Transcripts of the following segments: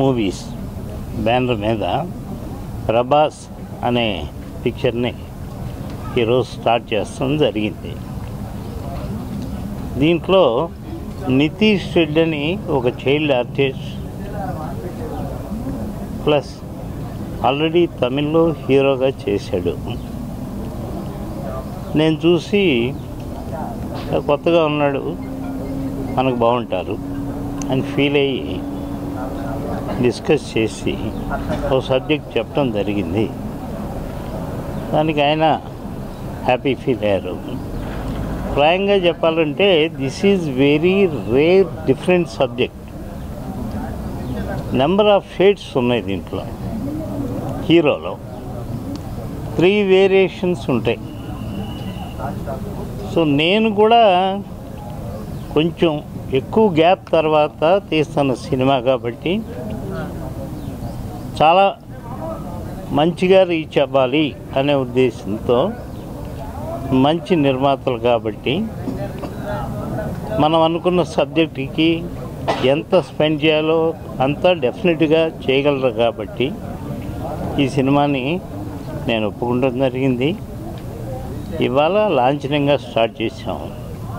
Movies banner మీద ప్రభాస్ అనే పిక్చర్ని ఈరోజు స్టార్ట్ చేస్తాం జరిగింది దీంట్లో నితీష్ రెడ్డి అని ఒక చైల్డ్ ఆర్టిస్ట్ ప్లస్ ఆల్రెడీ తమిళ్లో హీరోగా చేశాడు నేను చూసి కొత్తగా ఉన్నాడు మనకు బాగుంటారు అని ఫీల్ అయ్యి డిస్కస్ చేసి ఓ సబ్జెక్ట్ చెప్పడం జరిగింది దానికి ఆయన హ్యాపీ ఫీల్ అయ్యారు ప్రాయంగా చెప్పాలంటే this is very rare different subject number of shades ఉన్నాయి దీంట్లో హీరోలో త్రీ వేరియేషన్స్ ఉంటాయి సో నేను కూడా కొంచెం ఎక్కువ గ్యాప్ తర్వాత తీస్తున్న సినిమా కాబట్టి చాలా మంచిగా రీచ్ అవ్వాలి అనే ఉద్దేశంతో మంచి నిర్మాతలు కాబట్టి మనం అనుకున్న సబ్జెక్టుకి ఎంత స్పెండ్ చేయాలో అంతా డెఫినెట్గా చేయగలరు కాబట్టి ఈ సినిమాని నేను ఒప్పుకుంటం జరిగింది ఇవాళ లాంఛనంగా స్టార్ట్ చేసాము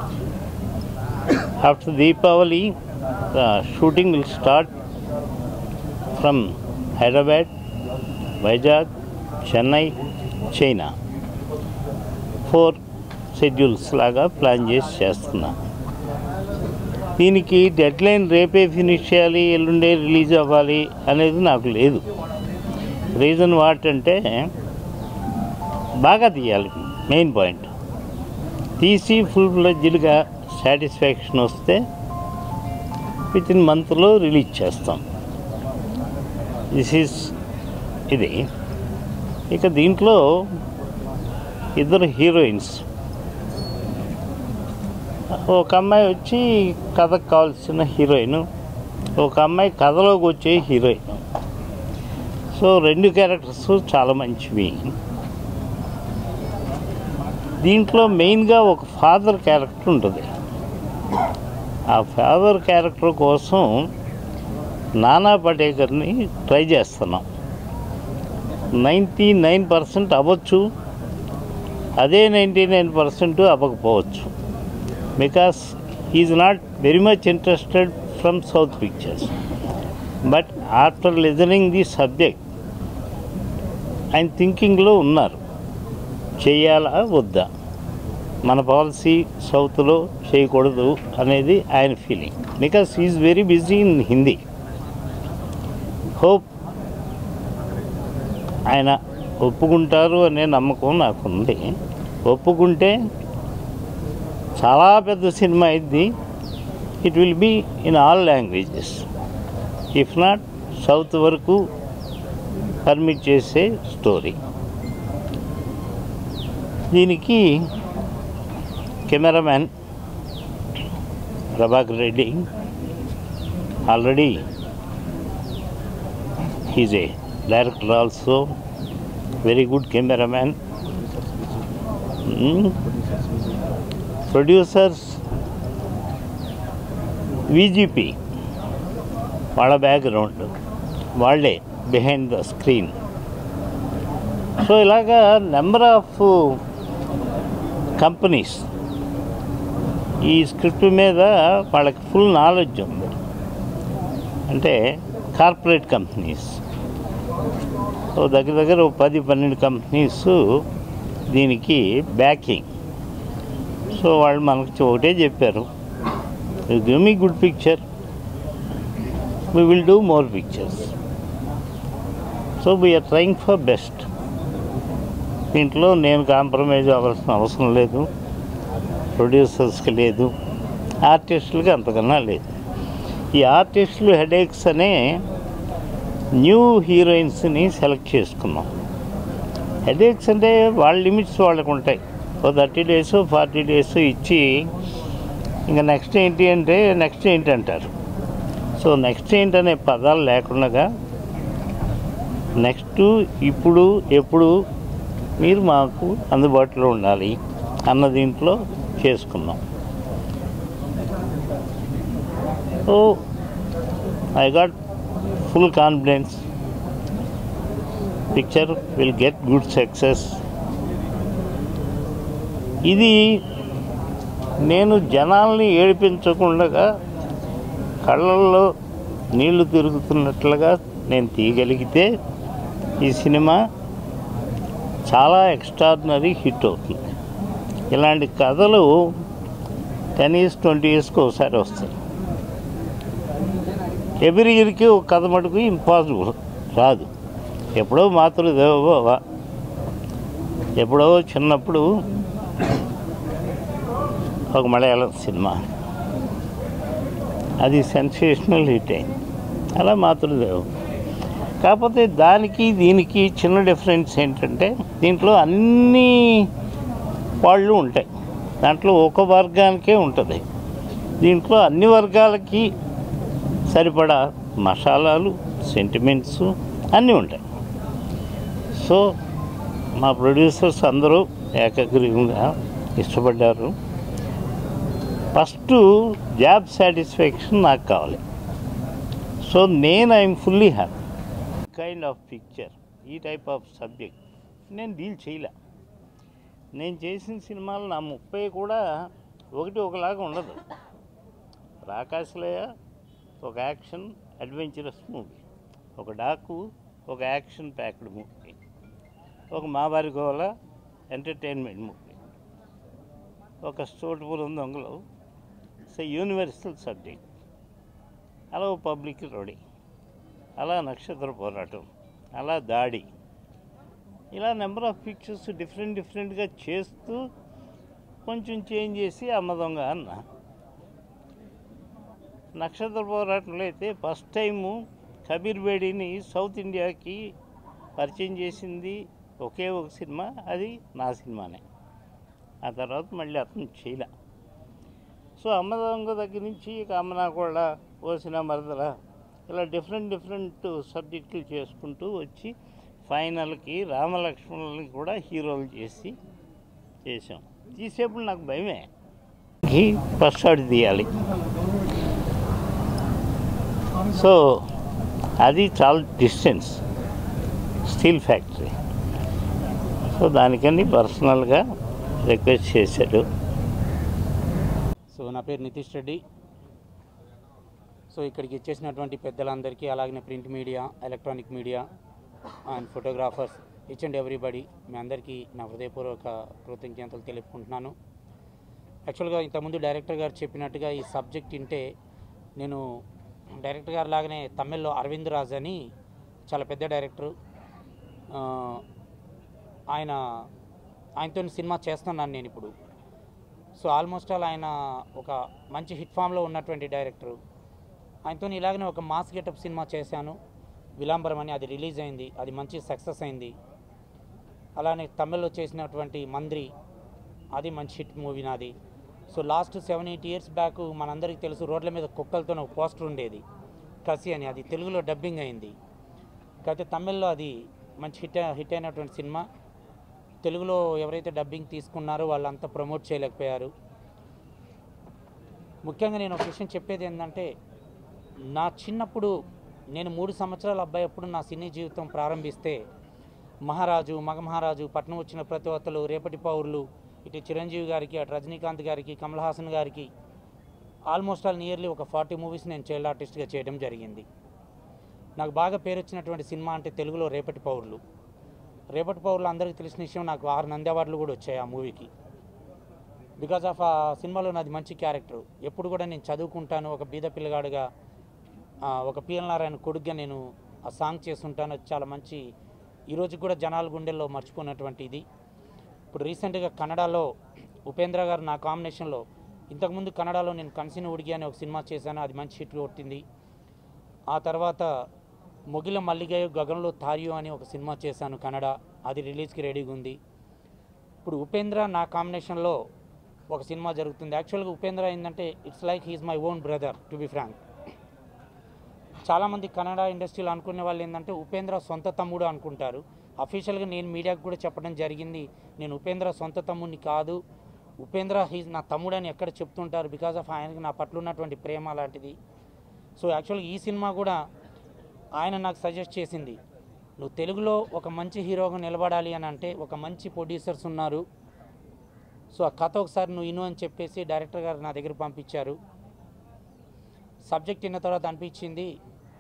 after Deepavali shooting will start from Hyderabad Vizag Chennai China four schedules లాగా ప్లాన్ చేసి చేస్తున్నా దీనికి డెడ్ లైన్ రేపే ఫినిష్ చేయాలి ఎల్లుండే రిలీజ్ అవ్వాలి అనేది నాకు లేదు రీజన్ వాట్ అంటే బాగా తీయాలి మెయిన్ పాయింట్ తీసి ఫుల్ ఫ్లెడ్జ్డ్గా సాటిస్ఫాక్షన్ వస్తే విత్ ఇన్ మంత్లో రిలీజ్ చేస్తాం దిస్ ఈజ్ ఇది ఇక దీంట్లో ఇద్దరు హీరోయిన్స్ ఒక అమ్మాయి వచ్చి కథకు కావాల్సిన హీరోయిన్ ఒక అమ్మాయి కథలోకి వచ్చే హీరోయిన్ సో రెండు క్యారెక్టర్స్ చాలా మంచివి దీంట్లో మెయిన్గా ఒక ఫాదర్ క్యారెక్టర్ ఉంటుంది ఆ ఫాదర్ క్యారెక్టర్ కోసం నానా పటేకర్ని ట్రై చేస్తున్నాం నైంటీ నైన్ పర్సెంట్ అవ్వచ్చు అదే నైంటీ నైన్ పర్సెంట్ అవ్వకపోవచ్చు because is not very much interested from south pictures but after listening the subject ఆయన థింకింగ్లో ఉన్నారు చేయాలా వద్దా మన పాలసీ సౌత్లో చేయకూడదు అనేది ఆయన feeling because is very busy in Hindi hope ఆయన ఒప్పుకుంటారు అనే నమ్మకం నాకుంది ఒప్పుకుంటే చాలా పెద్ద సినిమా అయింది it will be in all languages if not south వరకు పర్మిట్ చేసే స్టోరీ దీనికి cameraman Prabhakar Reddy already he's a director also very good cameraman producers VGP వాళ్ళ బ్యాక్గ్రౌండ్ వాళ్ళే బిహైండ్ ద స్క్రీన్ సో ఇలాగా నెంబర్ ఆఫ్ కంపెనీస్ ఈ script మీద వాళ్ళకి full knowledge ఉంది అంటే కార్పొరేట్ కంపెనీస్ సో దగ్గర దగ్గర ఒక పది పన్నెండు కంపెనీస్ దీనికి బ్యాకింగ్ సో వాళ్ళు మనకు ఒకటే చెప్పారు give me good picture we will do more pictures so we are trying for best దీంట్లో నేను కాంప్రమైజ్ అవ్వాల్సిన అవసరం లేదు ప్రొడ్యూసర్స్కి లేదు ఆర్టిస్టులకి అంతకన్నా లేదు ఈ ఆర్టిస్టులు హెడేక్స్ అనే న్యూ హీరోయిన్స్ని సెలెక్ట్ చేసుకున్నాం హెడేక్స్ అంటే వాళ్ళ లిమిట్స్ వాళ్ళకు ఉంటాయి ఓ థర్టీ డేస్ ఫార్టీ డేస్ ఇచ్చి ఇంకా నెక్స్ట్ ఏంటి అంటే నెక్స్ట్ ఏంటి అంటారు సో నెక్స్ట్ ఏంటనే పదాలు లేకుండా నెక్స్ట్ ఇప్పుడు ఎప్పుడు మీరు మాకు అందుబాటులో ఉండాలి అన్న దీంట్లో చేసుకున్నాం so I got full confidence. Picture will get good success. ఇది నేను జనాల్ని ఏడిపించకుండా కళ్ళల్లో నీళ్లు తిరుగుతున్నట్లుగా నేను తీయగలిగితే ఈ సినిమా చాలా ఎక్స్ట్రాడినరీ హిట్ అవుతుంది ఇలాంటి కథలు టెన్ ఇయర్స్ ట్వంటీ ఇయర్స్కి ఒకసారి వస్తాయి ఎవ్రీ ఇయర్కి ఒక కథ మటుకు ఇంపాసిబుల్ రాదు ఎప్పుడో మాతృదేవోభవ ఎప్పుడో చిన్నప్పుడు ఒక మలయాళం సినిమా అది సెన్సేషనల్ హిట్ అయింది అలా మాతృదేవం కాకపోతే దానికి దీనికి చిన్న డిఫరెన్స్ ఏంటంటే దీంట్లో అన్ని వాళ్ళు ఉంటాయి దాంట్లో ఒక వర్గానికే ఉంటుంది దీంట్లో అన్ని వర్గాలకి సరిపడా మసాలాలు సెంటిమెంట్స్ అన్నీ ఉంటాయి సో మా ప్రొడ్యూసర్స్ అందరూ ఏకగ్రీవంగా ఇష్టపడ్డారు ఫస్ట్ జాబ్ సాటిస్ఫాక్షన్ నాకు కావాలి సో నేను I'm fully happy kind of picture ఈ టైప్ ఆఫ్ సబ్జెక్ట్ నేను డీల్ చేయలే నేను చేసిన సినిమాలు నా ముప్పై కూడా ఒకటి ఒకలాగా ఉండదు రాకాశలయ ఒక యాక్షన్ అడ్వెంచరస్ మూవీ ఒక డాకు ఒక యాక్షన్ ప్యాక్డ్ మూవీ ఒక మావారి గోల ఎంటర్టైన్మెంట్ మూవీ ఒక స్టోటుపురం దొంగలు ఇట్స్ యూనివర్సల్ సబ్జెక్ట్ అలా ఓ పబ్లిక్ రోడీ అలా నక్షత్ర పోరాటం అలా దాడి ఇలా నెంబర్ ఆఫ్ పిక్చర్స్ డిఫరెంట్ డిఫరెంట్గా చేస్తూ కొంచెం చేంజ్ చేసి అమ్మ దొంగ అన్న నక్షత్ర పోరాటంలో అయితే ఫస్ట్ టైము కబీర్ బేడీని సౌత్ ఇండియాకి పరిచయం చేసింది ఒకే ఒక సినిమా అది నా సినిమానే ఆ తర్వాత మళ్ళీ అతను చేయలే సో అమ్మ దొంగ దగ్గర నుంచి కామనాకోళ్ళ ఓసిన మరదల ఇలా డిఫరెంట్ డిఫరెంట్ సబ్జెక్టులు చేసుకుంటూ వచ్చి ఫైనల్కి రామలక్ష్మణుల్ని కూడా హీరోలు చేసి చేసాం తీసేప్పుడు నాకు భయమే ఫస్ట్ షాట్ తీయాలి సో అది చాలా డిస్టెన్స్ స్టీల్ ఫ్యాక్టరీ సో దానికని పర్సనల్గా రిక్వెస్ట్ చేశాడు సో నా పేరు నితీష్ రెడ్డి సో ఇక్కడికి ఇచ్చేసినటువంటి పెద్దలందరికీ అలాగే print media electronic media and photographers each and everybody మీ అందరికీ నా హృదయపూర్వక కృతజ్ఞతలు తెలుపుకుంటున్నాను యాక్చువల్గా ఇంతకుముందు డైరెక్టర్ గారు చెప్పినట్టుగా ఈ సబ్జెక్ట్ వింటే నేను డైరెక్టర్ గారు లాగానే తమిళ్లో అరవింద్ రాజ్ అని చాలా పెద్ద డైరెక్టరు ఆ, ఆయన ఆయనతో సినిమా చేస్తున్నాను నేను ఇప్పుడు సో ఆల్మోస్ట్ ఆల్ ఆయన ఒక మంచి హిట్ ఫామ్లో ఉన్నటువంటి డైరెక్టరు ఆయనతో ఇలాగనే ఒక మాస్ గెటప్ సినిమా చేశాను విలాంబరం అని అది రిలీజ్ అయింది అది మంచి సక్సెస్ అయింది అలానే తమిళ్లో చేసినటువంటి మంద్రి అది మంచి హిట్ మూవీ నాది so last seven eight years back మనందరికీ తెలుసు రోడ్ల మీద కుక్కలతో ఒక పోస్టర్ ఉండేది కసి అని అది తెలుగులో డబ్బింగ్ అయింది కాకపోతే తమిళ్లో అది మంచి హిట్ హిట్ అయినటువంటి సినిమా తెలుగులో ఎవరైతే డబ్బింగ్ తీసుకున్నారో వాళ్ళంతా ప్రమోట్ చేయలేకపోయారు ముఖ్యంగా నేను ఒక విషయం చెప్పేది ఏంటంటే నా చిన్నప్పుడు నేను మూడు సంవత్సరాల అబ్బాయి అప్పుడు నా సినీ జీవితం ప్రారంభిస్తే మహారాజు మగ మహారాజు పట్నం వచ్చిన ప్రతి ఒక్కరు రేపటి పౌరులు ఇటు చిరంజీవి గారికి అటు రజనీకాంత్ గారికి కమల్ హాసన్ గారికి ఆల్మోస్ట్ ఆల్ నియర్లీ ఒక ఫార్టీ మూవీస్ నేను చైల్డ్ ఆర్టిస్ట్గా చేయడం జరిగింది నాకు బాగా పేరు వచ్చినటువంటి సినిమా అంటే తెలుగులో రేపటి పౌరులు రేపటి పౌరులు అందరికీ తెలిసిన విషయం నాకు ఆరు నంది అవార్డులు కూడా వచ్చాయి ఆ మూవీకి బికాజ్ ఆఫ్ ఆ సినిమాలో నాది మంచి క్యారెక్టర్ ఎప్పుడు కూడా నేను చదువుకుంటాను ఒక బీద పిల్లగాడుగా ఆ, ఒక పిఎల్ నారాయణ కొడుగ్గా నేను ఆ సాంగ్ చేస్తుంటాను అది చాలా మంచి ఈరోజు కూడా జనాల గుండెల్లో మర్చిపోయినటువంటి ఇది ఇప్పుడు రీసెంట్గా కన్నడలో ఉపేంద్ర గారు నా కాంబినేషన్లో ఇంతకుముందు కన్నడలో నేను కన్సిన్ ఉడిగి అని ఒక సినిమా చేశాను అది మంచి హిట్ కొట్టింది ఆ తర్వాత మొగిల మల్లిగయ్య గగనంలో తారియు అని ఒక సినిమా చేశాను కన్నడ అది రిలీజ్కి రెడీగా ఉంది ఇప్పుడు ఉపేంద్ర నా కాంబినేషన్లో ఒక సినిమా జరుగుతుంది యాక్చువల్గా ఉపేంద్ర ఏంటంటే it's like he's my own brother to be frank చాలామంది కన్నడ ఇండస్ట్రీలో అనుకునే వాళ్ళు ఏంటంటే ఉపేంద్ర సొంత తమ్ముడు అనుకుంటారు అఫీషియల్గా నేను మీడియాకు కూడా చెప్పడం జరిగింది నేను ఉపేంద్ర సొంత తమ్ముడిని కాదు ఉపేంద్ర హీజ్ నా తమ్ముడు అని ఎక్కడ చెప్తుంటారు బికాజ్ ఆఫ్ ఆయనకి నా పట్ల ఉన్నటువంటి ప్రేమ లాంటిది సో యాక్చువల్గా ఈ సినిమా కూడా ఆయన నాకు సజెస్ట్ చేసింది నువ్వు తెలుగులో ఒక మంచి హీరోగా నిలబడాలి అని అంటే ఒక మంచి ప్రొడ్యూసర్స్ ఉన్నారు సో ఆ కథ ఒకసారి నువ్వు ఇను అని చెప్పేసి డైరెక్టర్ గారు నా దగ్గర పంపించారు సబ్జెక్ట్ విన్న తర్వాత అనిపించింది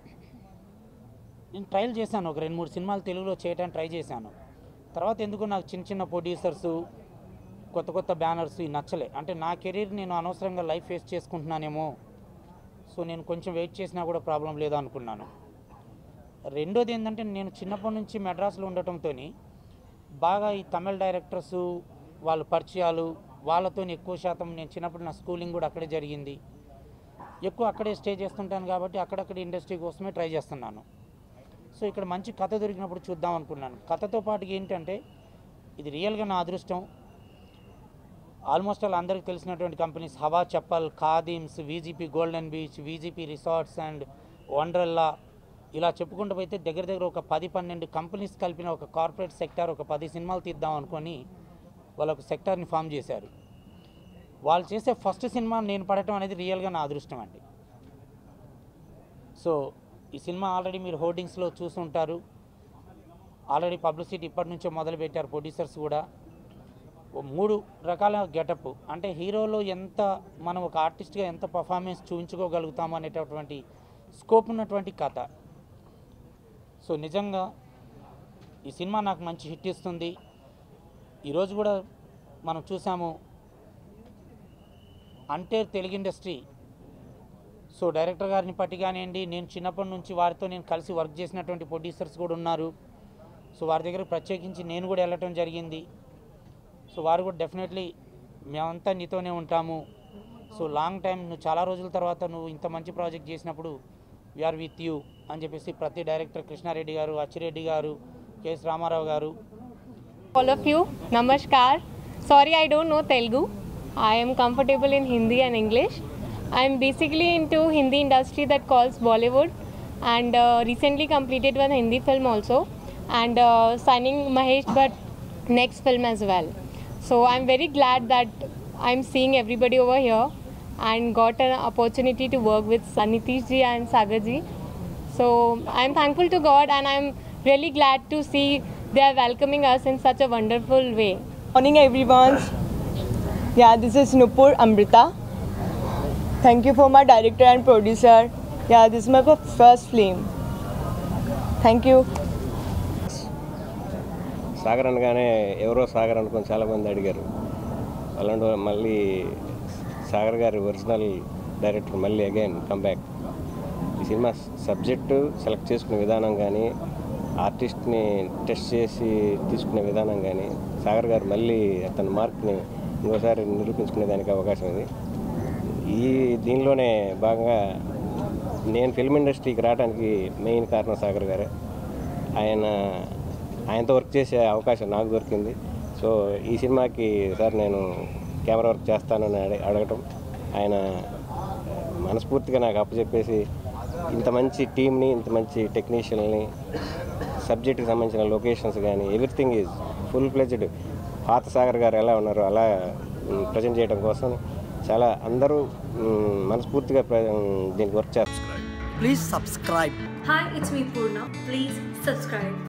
నేను ట్రయల్ చేశాను ఒక రెండు మూడు సినిమాలు తెలుగులో చేయడానికి ట్రై చేశాను తర్వాత ఎందుకు నాకు చిన్న చిన్న ప్రొడ్యూసర్స్ కొత్త కొత్త బ్యానర్స్ ఇవి నచ్చలే అంటే నా కెరీర్ నేను అనవసరంగా లైఫ్ ఫేస్ చేసుకుంటున్నానేమో సో నేను కొంచెం వెయిట్ చేసినా కూడా ప్రాబ్లం లేదు అనుకున్నాను రెండోది ఏంటంటే నేను చిన్నప్పటి నుంచి మెడ్రాస్లో ఉండటంతో బాగా ఈ తమిళ డైరెక్టర్స్ వాళ్ళ పరిచయాలు వాళ్ళతో ఎక్కువ శాతం నేను చిన్నప్పుడు నా స్కూలింగ్ కూడా అక్కడే జరిగింది ఎక్కువ అక్కడే స్టే చేస్తుంటాను కాబట్టి అక్కడక్కడ ఇండస్ట్రీ కోసమే ట్రై చేస్తున్నాను సో ఇక్కడ మంచి కథ దొరికినప్పుడు చూద్దాం అనుకున్నాను కథతో పాటు ఏంటంటే ఇది రియల్గా నా అదృష్టం ఆల్మోస్ట్ ఆల్ అందరికీ తెలిసినటువంటి కంపెనీస్ హవా చెప్పల్ Khadims VGP golden beach VGP resorts and Wonderla ఇలా చెప్పుకుంటూ పోతే దగ్గర దగ్గర ఒక పది పన్నెండు కంపెనీస్ కలిపిన ఒక కార్పొరేట్ సెక్టార్ ఒక పది సినిమాలు తీద్దాం అనుకొని వాళ్ళు ఒక సెక్టార్ని ఫామ్ చేశారు వాళ్ళు చేసే ఫస్ట్ సినిమా నేను పడటం అనేది రియల్గా నా అదృష్టం అండి సో ఈ సినిమా ఆల్రెడీ మీరు హోర్డింగ్స్లో చూసుంటారు ఆల్రెడీ పబ్లిసిటీ ఇప్పటి నుంచో మొదలు పెట్టారు ప్రొడ్యూసర్స్ కూడా ఓ మూడు రకాల గెటప్ అంటే హీరోలో ఎంత మనం ఒక ఆర్టిస్ట్గా ఎంత పర్ఫార్మెన్స్ చూపించుకోగలుగుతాము అనేటటువంటి స్కోప్ ఉన్నటువంటి కథ సో నిజంగా ఈ సినిమా నాకు మంచి హిట్ ఇస్తుంది ఈరోజు కూడా మనం చూసాము అంటే తెలుగు ఇండస్ట్రీ సో డైరెక్టర్ గారిని పట్టి కానివ్వండి నేను చిన్నప్పటి నుంచి వారితో నేను కలిసి వర్క్ చేసినటువంటి ప్రొడ్యూసర్స్ కూడా ఉన్నారు సో వారి దగ్గర ప్రత్యేకించి నేను కూడా వెళ్ళటం జరిగింది సో వారు కూడా డెఫినెట్లీ మేమంతా నీతోనే ఉంటాము సో లాంగ్ టైం నువ్వు చాలా రోజుల తర్వాత నువ్వు ఇంత మంచి ప్రాజెక్ట్ చేసినప్పుడు వీఆర్ విత్ యూ అని చెప్పేసి ప్రతి డైరెక్టర్ కృష్ణారెడ్డి గారు అచ్చిరెడ్డి గారు కెఎస్ రామారావు గారు all of you namaskar sorry i don't know telugu i am comfortable in hindi and english i'm basically into hindi industry that calls bollywood and uh, recently completed one hindi film also and uh, signing mahesh but next film as well so i'm very glad that i'm seeing everybody over here and got an opportunity to work with Sanitish ji and Sagar ji so I'm thankful to God and I'm really glad to see they are welcoming us in such a wonderful way. Morning everyone. Yeah, this is Nupur Amrita. Thank you for my director and producer. Yeah, this is my first film. Thank you. Sagar అనగానే ఎవరో సాగర్ అనుకొని చాలామంది అడిగారు అలాంటి వాళ్ళు మళ్ళీ సాగర్ గారి original director మళ్ళీ అగైన్ కమ్బ్యాక్ ఈ సినిమా సబ్జెక్టు సెలెక్ట్ చేసుకునే విధానం కానీ ఆర్టిస్ట్ని టెస్ట్ చేసి తీసుకునే విధానం కానీ సాగర్ గారు మళ్ళీ తన మార్క్ని ఇంకోసారి నిరూపించుకునే దానికి అవకాశం ఇది ఈ దీనిలోనే భాగంగా నేను ఫిల్మ్ ఇండస్ట్రీకి రావడానికి మెయిన్ కారణం సాగర్ గారే ఆయన ఆయనతో వర్క్ చేసే అవకాశం నాకు దొరికింది సో ఈ సినిమాకి సార్ నేను కెమెరా వర్క్ చేస్తానని అడి అడగటం ఆయన మనస్ఫూర్తిగా నాకు అప్పచెప్పేసి ఇంత మంచి టీంని ఇంత మంచి టెక్నీషియన్ని సబ్జెక్ట్కి సంబంధించిన లొకేషన్స్ కానీ ఎవ్రీథింగ్ ఈజ్ ఫుల్ ఫ్లెజ్డ్ పాత సాగర్ గారు ఎలా ఉన్నారో అలా ప్రజెంట్ చేయడం కోసం చాలా అందరూ మ్, మనస్ఫూర్తిగా ప్ర- దీనికి వర్క్ చేస్తారు Please subscribe. Hi, it's me Purna. Please subscribe.